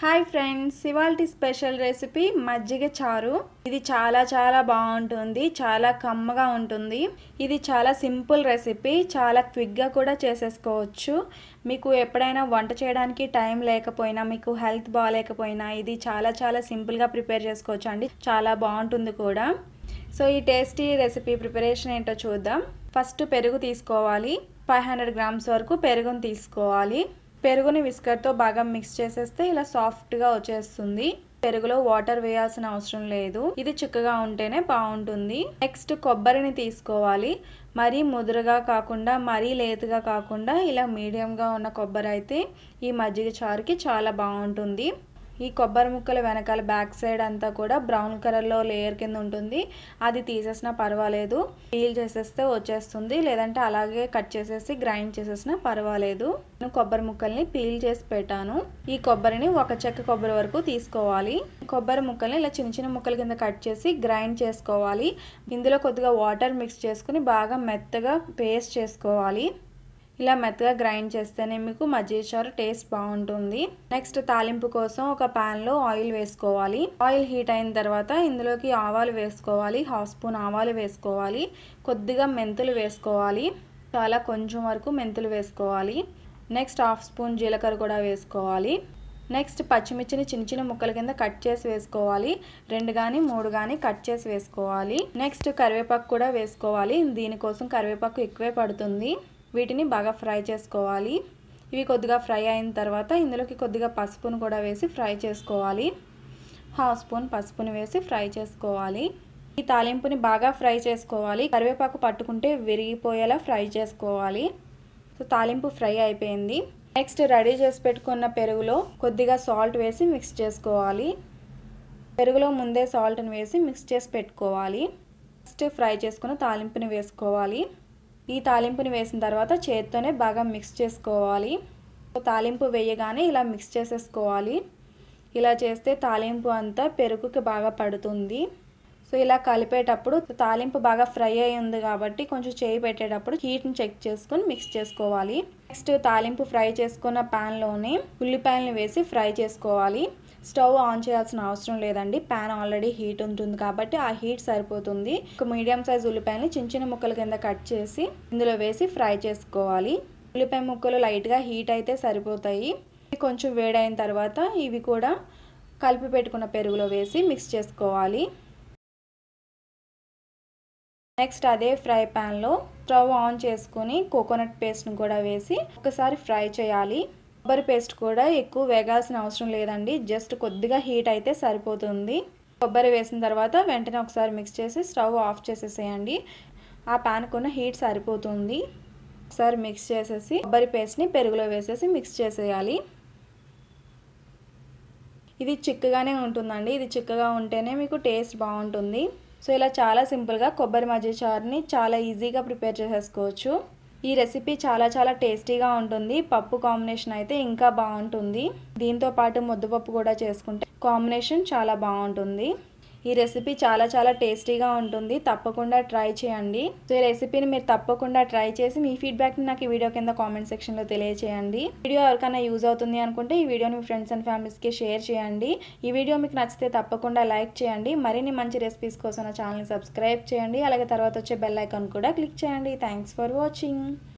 hi friends ఇవాల్టి special recipe మజ్జిగ చారు ఇది చాలా చాలా బాగుంటుంది చాలా కమ్మగా ఉంటుంది ఇది చాలా సింపుల్ రెసిపీ చాలా క్విక్గా కూడా చేసేసుకోవచ్చు మీకు ఎప్పుడైనా వంట చేయడానికి టైం లేకపోయినా మీకు హెల్త్ బాగాలేకపోయినా ఇది చాలా చాలా సింపుల్గా ప్రిపేర్ చేసుకోవచ్చు అండి చాలా బాగుంటుంది కూడా సో ఈ టేస్టీ రెసిపీ ప్రిపరేషన్ ఏంటో చూద్దాం ఫస్ట్ పెరుగు తీసుకోవాలి ఫైవ్ హండ్రెడ్ గ్రామ్స్ వరకు పెరుగుని తీసుకోవాలి పెరుగుని విస్కర్తో బాగా మిక్స్ చేసేస్తే ఇలా సాఫ్ట్గా వచ్చేస్తుంది పెరుగులో వాటర్ వేయాల్సిన అవసరం లేదు ఇది చిక్కగా ఉంటేనే బాగుంటుంది నెక్స్ట్ కొబ్బరిని తీసుకోవాలి మరీ ముదురుగా కాకుండా మరీ లేతగా కాకుండా ఇలా మీడియంగా ఉన్న కొబ్బరి అయితే ఈ మజ్జిగ చారుకి చాలా బాగుంటుంది ఈ కొబ్బరి ముక్కల వెనకాల బ్యాక్ సైడ్ అంతా కూడా బ్రౌన్ కలర్లో లేయర్ కింద ఉంటుంది అది తీసేసినా పర్వాలేదు పీల్ చేసేస్తే వచ్చేస్తుంది లేదంటే అలాగే కట్ చేసేసి గ్రైండ్ చేసేసినా పర్వాలేదు నేను కొబ్బరి ముక్కల్ని పీల్ చేసి పెట్టాను ఈ కొబ్బరిని ఒక చెక్క కొబ్బరి వరకు తీసుకోవాలి కొబ్బరి ముక్కల్ని ఇలా చిన్న చిన్న ముక్కల కింద కట్ చేసి గ్రైండ్ చేసుకోవాలి ఇందులో కొద్దిగా వాటర్ మిక్స్ చేసుకుని బాగా మెత్తగా పేస్ట్ చేసుకోవాలి ఇలా మెత్తగా గ్రైండ్ చేస్తేనే మీకు మజ్జిగ చారు టేస్ట్ బాగుంటుంది నెక్స్ట్ తాలింపు కోసం ఒక ప్యాన్లో ఆయిల్ వేసుకోవాలి ఆయిల్ హీట్ అయిన తర్వాత ఇందులోకి ఆవాలు వేసుకోవాలి హాఫ్ స్పూన్ ఆవాలు వేసుకోవాలి కొద్దిగా మెంతులు వేసుకోవాలి చాలా కొంచెం వరకు మెంతులు వేసుకోవాలి నెక్స్ట్ హాఫ్ స్పూన్ జీలకర్ర కూడా వేసుకోవాలి నెక్స్ట్ పచ్చిమిర్చిని చిన్న చిన్న ముక్కల కింద కట్ చేసి వేసుకోవాలి రెండు కానీ మూడు కానీ కట్ చేసి వేసుకోవాలి నెక్స్ట్ కరివేపాకు కూడా వేసుకోవాలి దీనికోసం కరివేపాకు ఎక్కువే పడుతుంది వీటిని బాగా ఫ్రై చేసుకోవాలి ఇవి కొద్దిగా ఫ్రై అయిన తర్వాత ఇందులోకి కొద్దిగా పసుపును కూడా వేసి ఫ్రై చేసుకోవాలి హాఫ్ స్పూన్ పసుపుని వేసి ఫ్రై చేసుకోవాలి ఈ తాలింపుని బాగా ఫ్రై చేసుకోవాలి కరివేపాకు పట్టుకుంటే విరిగిపోయేలా ఫ్రై చేసుకోవాలి సో తాలింపు ఫ్రై అయిపోయింది నెక్స్ట్ రెడీ చేసి పెట్టుకున్న పెరుగులో కొద్దిగా సాల్ట్ వేసి మిక్స్ చేసుకోవాలి పెరుగులో ముందే సాల్ట్ని వేసి మిక్స్ చేసి పెట్టుకోవాలి నెక్స్ట్ ఫ్రై చేసుకున్న తాలింపుని వేసుకోవాలి ఈ తాలింపుని వేసిన తర్వాత చేత్తోనే బాగా మిక్స్ చేసుకోవాలి తాలింపు వేయగానే ఇలా మిక్స్ చేసేసుకోవాలి ఇలా చేస్తే తాలింపు అంతా పెరుగుకి బాగా పడుతుంది సో ఇలా కలిపేటప్పుడు తాలింపు బాగా ఫ్రై అయి ఉంది కాబట్టి కొంచెం చేయి పెట్టేటప్పుడు హీట్ని చెక్ చేసుకొని మిక్స్ చేసుకోవాలి నెక్స్ట్ తాలింపు ఫ్రై చేసుకున్న ప్యాన్లోనే ఉల్లిపాయలను వేసి ఫ్రై చేసుకోవాలి స్టవ్ ఆన్ చేయాల్సిన అవసరం లేదండి ప్యాన్ ఆల్రెడీ హీట్ ఉంటుంది కాబట్టి ఆ హీట్ సరిపోతుంది ఒక మీడియం సైజ్ ఉల్లిపాయని చిన్న చిన్న ముక్కల కింద కట్ చేసి ఇందులో వేసి ఫ్రై చేసుకోవాలి ఉల్లిపాయ ముక్కలు లైట్గా హీట్ అయితే సరిపోతాయి కొంచెం వేడైన తర్వాత ఇవి కూడా కలిపి పెట్టుకున్న పెరుగులో వేసి మిక్స్ చేసుకోవాలి నెక్స్ట్ అదే ఫ్రై ప్యాన్లో స్టవ్ ఆన్ చేసుకొని కోకోనట్ పేస్ట్ని కూడా వేసి ఒకసారి ఫ్రై చేయాలి కొబ్బరి పేస్ట్ కూడా ఎక్కువ వేగాల్సిన అవసరం లేదండి జస్ట్ కొద్దిగా హీట్ అయితే సరిపోతుంది కొబ్బరి వేసిన తర్వాత వెంటనే ఒకసారి మిక్స్ చేసి స్టవ్ ఆఫ్ చేసేసేయండి ఆ ప్యాన్కు ఉన్న హీట్ సరిపోతుంది ఒకసారి మిక్స్ చేసేసి కొబ్బరి పేస్ట్ని పెరుగులో వేసేసి మిక్స్ చేసేయాలి ఇది చిక్కగానే ఉంటుందండి ఇది చిక్కగా ఉంటేనే మీకు టేస్ట్ బాగుంటుంది సో ఇలా చాలా సింపుల్గా కొబ్బరి మజ్జిగ చారుని చాలా ఈజీగా ప్రిపేర్ చేసేసుకోవచ్చు ఈ రెసిపీ చాలా చాలా టేస్టీగా ఉంటుంది పప్పు కాంబినేషన్ అయితే ఇంకా బాగుంటుంది దీంతో పాటు ముద్దపప్పు కూడా చేసుకుంటే కాంబినేషన్ చాలా బాగుంటుంది ఈ రెసిపీ చాలా చాలా టేస్టీగా ఉంటుంది తప్పకుండా ట్రై చేయండి సో ఈ రెసిపీని మీరు తప్పకుండా ట్రై చేసి మీ ఫీడ్బ్యాక్ని నాకు ఈ వీడియో కింద కామెంట్ సెక్షన్లో తెలియచేయండి వీడియో ఎవరికైనా యూజ్ అవుతుంది అనుకుంటే ఈ వీడియోని మీ ఫ్రెండ్స్ అండ్ ఫ్యామిలీస్కి షేర్ చేయండి ఈ వీడియో మీకు నచ్చితే తప్పకుండా లైక్ చేయండి మరిన్ని మంచి రెసిపీస్ కోసం నా ఛానల్ని సబ్స్క్రైబ్ చేయండి అలాగే తర్వాత వచ్చే బెల్ ఐకాన్ కూడా క్లిక్ చేయండి థ్యాంక్స్ ఫర్ వాచింగ్